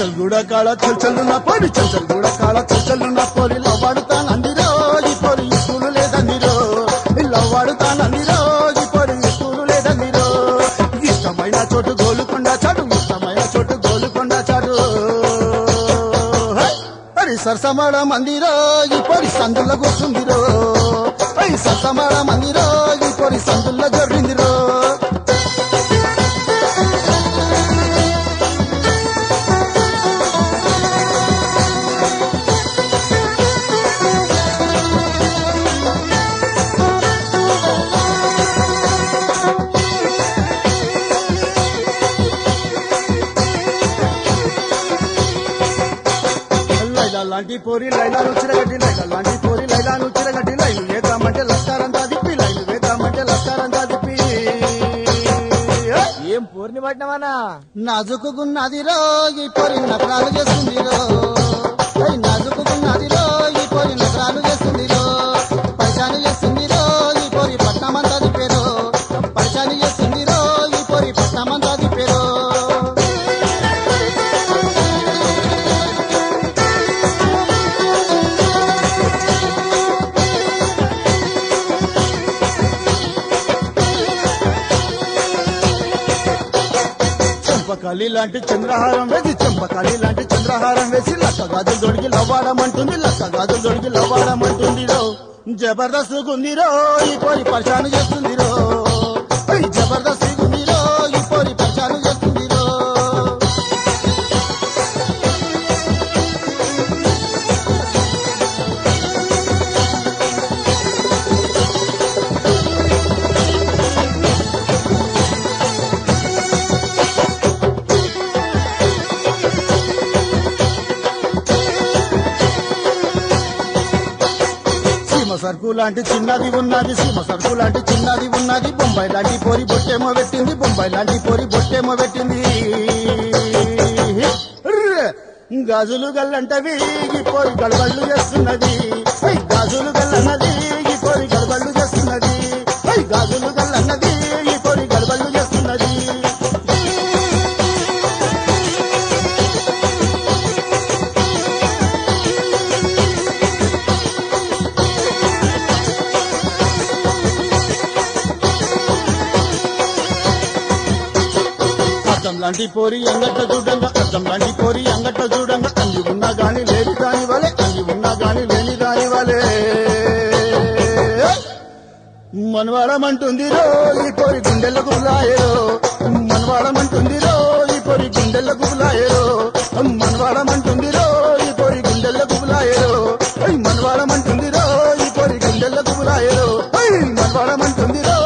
చంచల్ గూడ కాళ చల్చల్లు నా పోరి చంచల్ గూడ కాళ చల్చల్లు నా పోరి లవ్వాడుతానందిరో ఈ పోరి స్కూలు లేదందిరో లవ్వాడుతానందిరో ఈ పోరి స్కూలు లేదందిరో ఇష్టమైన చోటు గోలుకొండ చాటు ఇష్టమైన చోటు గోలుకొండ చాటు హే! అరి సరసమాడ మందిరో ఈ పొరి సందుల కూర్చుందిరో అరి సరసమాడ మందిరో ఈ పొరి సందుల్లో జొర్రిందిరో లైలా లాంటి పోరి లైలాను చిరగట్టి లైలా లాంటి పోరి లైలాను చిరగట్టి లైలు వేద్దామంటే లస్కారంతా దిప్పి లైలు వేద్దామంటే లస్కారంతా దిప్పి హే! ఏం పూర్ణి పట్టినవనా నాజుకున్నదిరో ఈ పొరి నకరాలు చేస్తుందిరో ఏయ్ నాజుకున్నదిరో ఈ పొరి నకరాలు చేస్తుందిరో పరిశాని చేస్తుందిరో ఈ పొరి పట్నమంతా దిప్పేరో పరిశాని చేస్తుందిరో ఈ పొరి పట్నమంతా దిప్పేరో చెంపకాలి లాంటి చంద్రహారం వేసి చెంపకాలి లాంటి చంద్రహారం వేసి లక్క గాజులు దొడికి లవ్వాడమంటుంది లక్క గాజులు దొడికి లవ్వాడమంటుంది రో జబర్దస్త్ గుందిరో ఈ పోరి పరిశాను చేస్తుందిరో ఏయ్ జబర్దస్త్ గుందిరో ఈ పోరి పరిశాను చేస్తుందిరో సీమ సరుకు లాంటి చిన్నది ఉన్నది సీమ సరుకు లాంటి చిన్నది ఉన్నది బొంబాయి లాంటి పోరి బొట్టేమో పెట్టింది బొంబాయి లాంటి పోరి బొట్టేమో పెట్టింది ర్ర్! గాజులు గల్లంటవి ఈ పోరి గడబళ్ళు చేస్తున్నది ఐ గాజులు గల్లన్నది ఈ పోరి గడబళ్ళు చేస్తున్నది ఐ గాజులు గల్లన్నది ఈ పోరి గడబళ్ళు చేస్తున్నది అద్దం లాంటి పోరి అంగట్ట చూడంగా అద్దం లాంటి పోరి అంగట్ట చూడంగా అంగి ఉన్నా గాని లేని దాని వలే అంగి ఉన్నా గాని లేని దాని వలే మనవాడమంటుంది రో ఈ పొరి గుండెలకు గులాయరో మనవాడమంటుంది రో ఈ పొరి గుండెలకు గులాయరో మనవాడమంటుంది రో ఈ పొరి గుండెలకు గులాయరో మనవాడమంటుంది రో ఈ పొరి గుండెలకు గులాయరో మనవాడమంటుంది రో